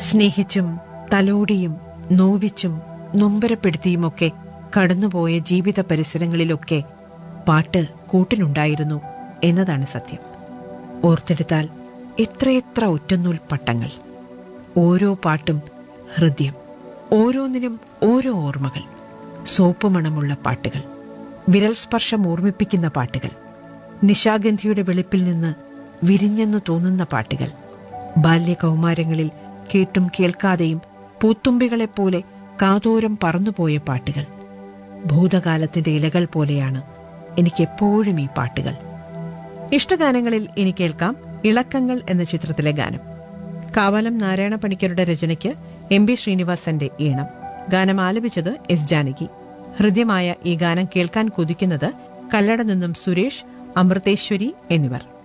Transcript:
സ്നേഹിച്ചും തലോടിയും നോവിച്ചും നൊമ്പരപ്പെടുത്തിയുമൊക്കെ കടന്നുപോയ ജീവിത പരിസരങ്ങളിലൊക്കെ പാട്ട് കൂട്ടിനുണ്ടായിരുന്നു എന്നതാണ് സത്യം ഓർത്തെടുത്താൽ എത്രയെത്ര ഒറ്റനൂൽ പട്ടങ്ങൾ ഓരോ പാട്ടും ഹൃദയം ഓരോന്നിനും ഓരോ ഓർമ്മകൾ സോപ്പ് മണമുള്ള പാട്ടുകൾ വിരൽ സ്പർശം ഓർമ്മിപ്പിക്കുന്ന പാട്ടുകൾ നിശാഗന്ധിയുടെ വെളുപ്പിൽ നിന്ന് വിരിഞ്ഞെന്ന് തോന്നുന്ന പാട്ടുകൾ ബാല്യകൗമാരങ്ങളിൽ കേട്ടും കേൾക്കാതെയും പൂത്തുമ്പികളെപ്പോലെ കാതോരം പറന്നുപോയ പാട്ടുകൾ ഭൂതകാലത്തിന്റെ ഇലകൾ പോലെയാണ് എനിക്കെപ്പോഴും ഈ പാട്ടുകൾ ഇഷ്ടഗാനങ്ങളിൽ ഇനി കേൾക്കാം ഇളക്കങ്ങൾ എന്ന ചിത്രത്തിലെ ഗാനം കാവാലം നാരായണ പണിക്കരുടെ രചനയ്ക്ക് എം ബി ശ്രീനിവാസന്റെ ഈണം ഗാനം ആലപിച്ചത് എസ് ജാനകി ഹൃദ്യമായ ഈ ഗാനം കേൾക്കാൻ കൊതിക്കുന്നത് കല്ലട നിന്നും സുരേഷ് അമൃതേശ്വരി എന്നിവർ